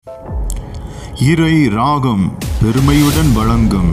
இறை ராகம் பெருமையுடன் வழங்கும்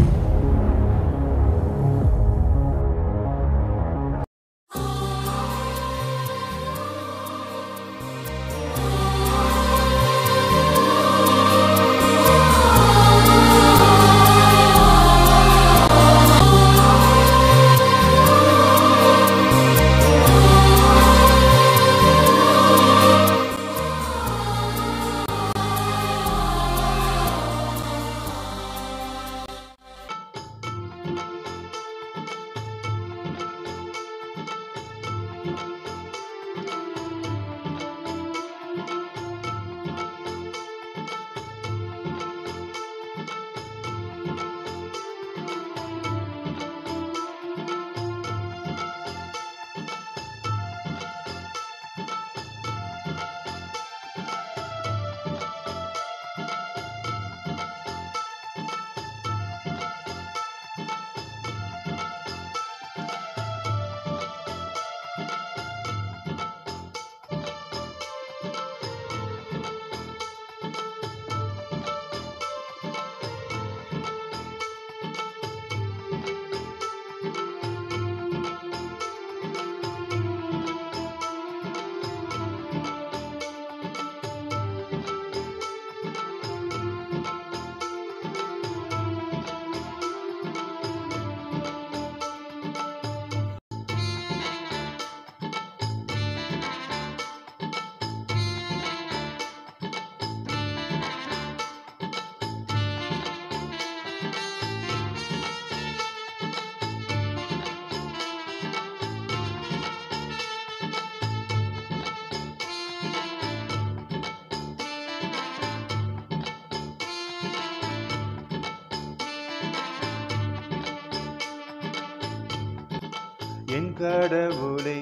என் கடவுளே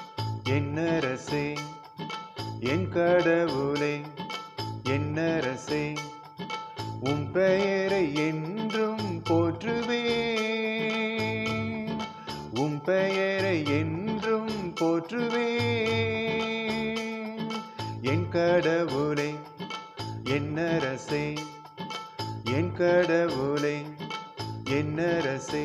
என்னரசே என் கடவுளே என்னரசே உம் பெயரை என்றும் போற்றுவேன் உம் பெயரை என்றும் போற்றுவேன் என் கடவுளே என்னரசே என் கடவுளே என்னரசே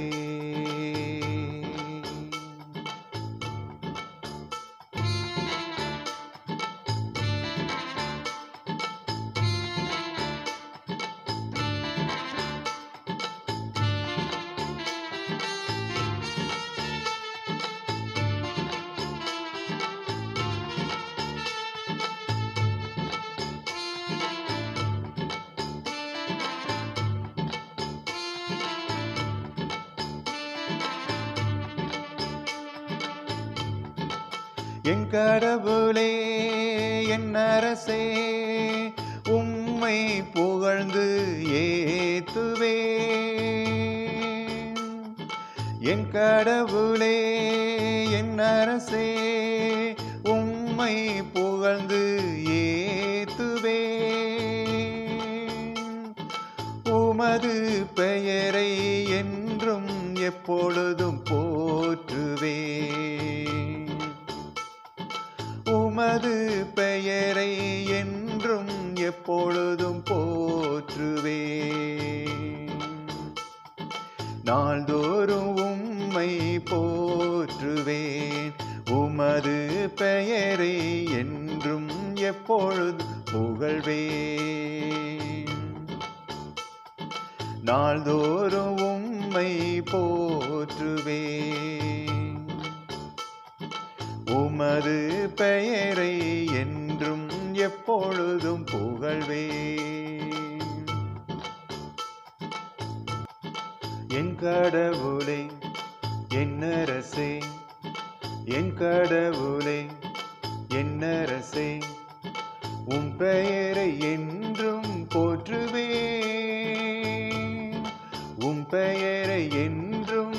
என் கடவுளே என் அரசே உம்மை புகழ்ந்து ஏத்துவே என் கடவுளே என் அரசே உம்மை புகழ்ந்து ஏத்துவே உமது பெயரை என்றும் எப்பொழுதும் போற்றுவே உமது பெயரை என்றும் எப்பொழுதும் போற்றுவே நாள்தோறும் உம்மை போற்றுவேன் உமது பெயரை என்றும் எப்பொழுது புகழ்வேன் நாள்தோறும் உம்மை போற்றுவேன் உமது பெயரை என்றும் எப்பொழுதும் புகழ்வேன் என் கடவுளே என்னரசே என் கடவுளே என்னரசே உம் பெயரை என்றும் போற்றுவேன் உம் பெயரை என்றும்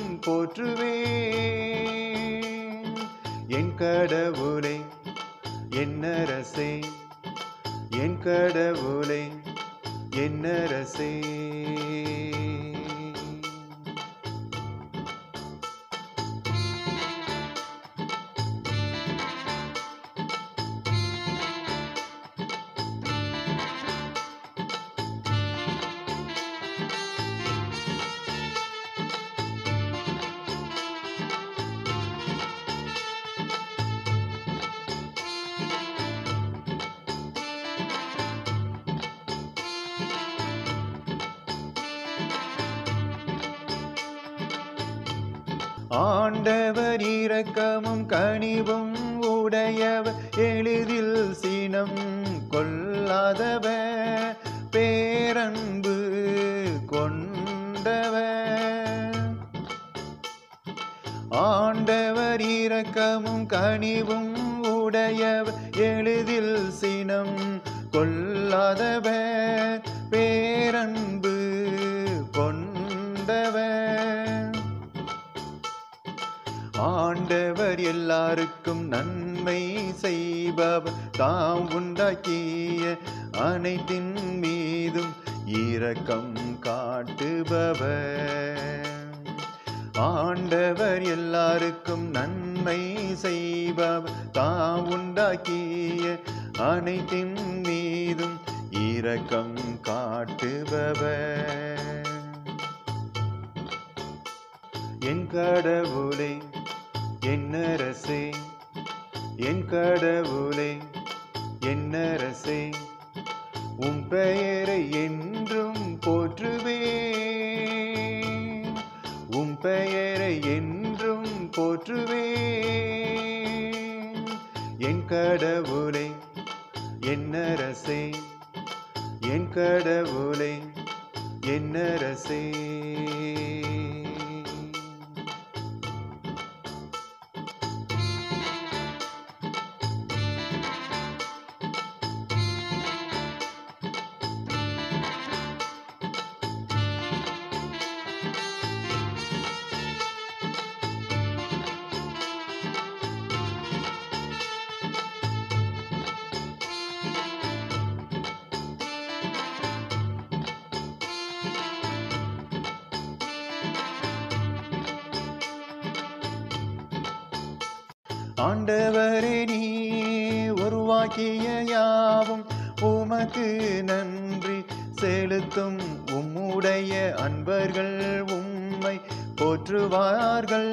போற்றுவேன் என் கடவுளே என்னரசே என் கடவுளே என்னரசே ஆண்டவர் இரக்கமும் கனிவும் உடையவர் எளிதில் சினம் கொள்ளாதவர் பேரன்பு கொண்டவர் ஆண்டவர் இரக்கமும் கனிவும் உடையவர் எளிதில் சினம் கொள்ளாதவர் பேரன்பு கொண்டவர் ஆண்டவர் எல்லாருக்கும் நன்மை செய்பவர் தாம் உண்டாக்கிய அனைத்தின் மீதும் இரக்கம் காட்டுபவர் ஆண்டவர் எல்லாருக்கும் நன்மை செய்பவர் தாம் உண்டாக்கிய அனைத்தின் மீதும் இரக்கம் காட்டுபவர் என் கடவுளே என்னரசே என் கடவுளே என்னரசே உம் பெயரை என்றும் போற்றுவேன் உம் பெயரை என்றும் போற்றுவேன் என் கடவுளே என்னரசே என் கடவுளே என்னரசே ஆண்டவரே நீ உருவாக்கிய யாவும் உமக்கு நன்றி செலுத்தும் உம்முடைய அன்பர்கள் உம்மை போற்றுவார்கள்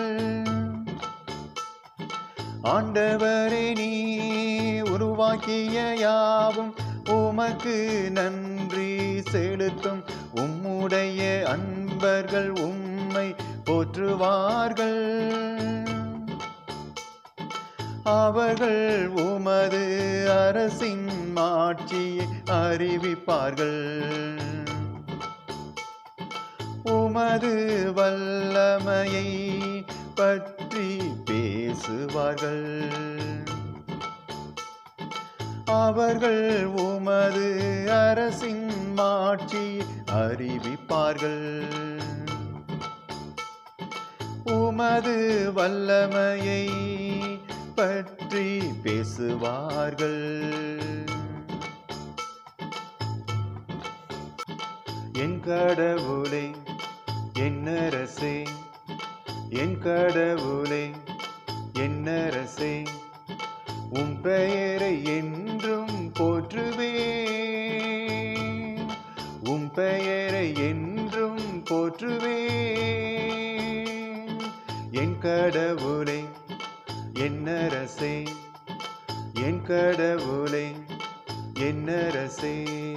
ஆண்டவரே நீ உருவாக்கிய யாவும் உமக்கு நன்றி செலுத்தும் உம்முடைய அன்பர்கள் உம்மை போற்றுவார்கள் அவர்கள் உமது அரசின் மாட்சியை அறிவிப்பார்கள் உமது வல்லமையை பற்றி பேசுவார்கள் அவர்கள் உமது அரசின் மாட்சி அறிவிப்பார்கள் உமது வல்லமையை பற்றி பேசுவார்கள் என் கடவுளே என்னரசே என் கடவுளே என்னரசே உம் பெயரை என்றும் போற்றுவேன் உம் பெயரை என்றும் போற்றுவேன் என் கடவுளே என்னரசே என் கடவுளே என்னரசே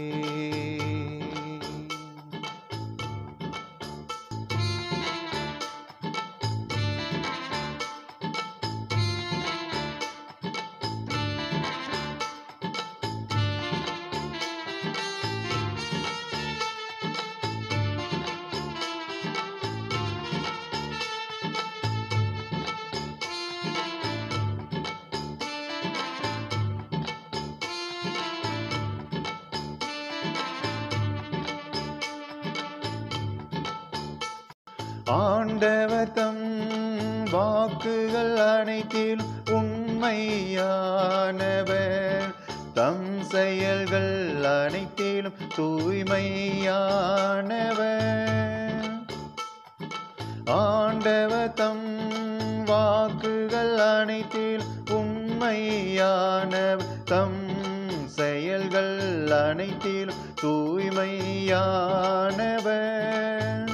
ஆண்டவர் தம் வாக்குகள் அனைத்தில் உண்மையானவர் தம் செயல்கள் அனைத்திலும் தூய்மையானவர் ஆண்டவர் தம் வாக்குகள் அனைத்தில் உண்மையானவர் தம் செயல்கள் அனைத்திலும் தூய்மையானவர்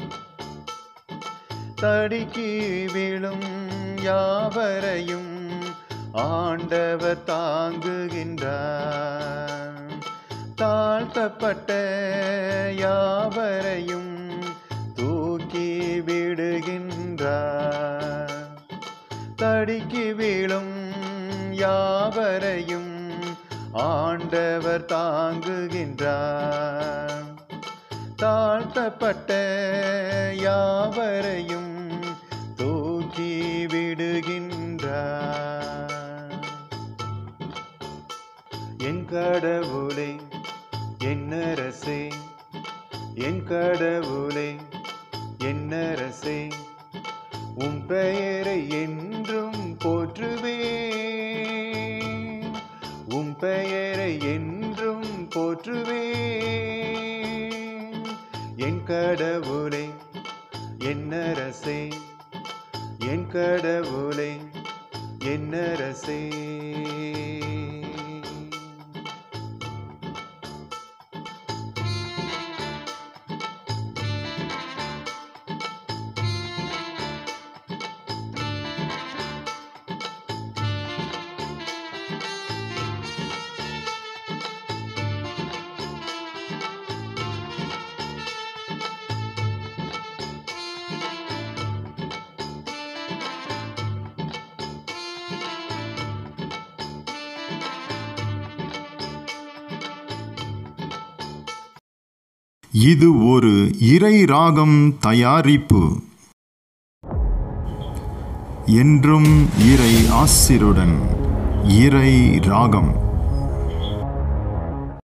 தடுக்கி விழும் யாவரையும் ஆண்டவர் தாங்குகின்றார் தாழ்த்தப்பட்ட யாவரையும் தூக்கி விடுகின்றார் தடுக்கின்றார் தடுக்கி வீழும் யாவரையும் ஆண்டவர் தாங்குகின்றார் தாழ்த்தப்பட்ட யாவரையும் தூக்கி விடுகின்றார் என் கடவுளே என்னரசே என் கடவுளே என்னரசே உம் பெயரை என்றும் போற்றுவேன் உம் பெயரை என்றும் போற்றுவேன் என் கடவுளே என்னரசே என் கடவுளே என்னரசே இது ஒரு இறை ராகம் தயாரிப்பு என்றும் இறை ஆசிருடன் இறை ராகம்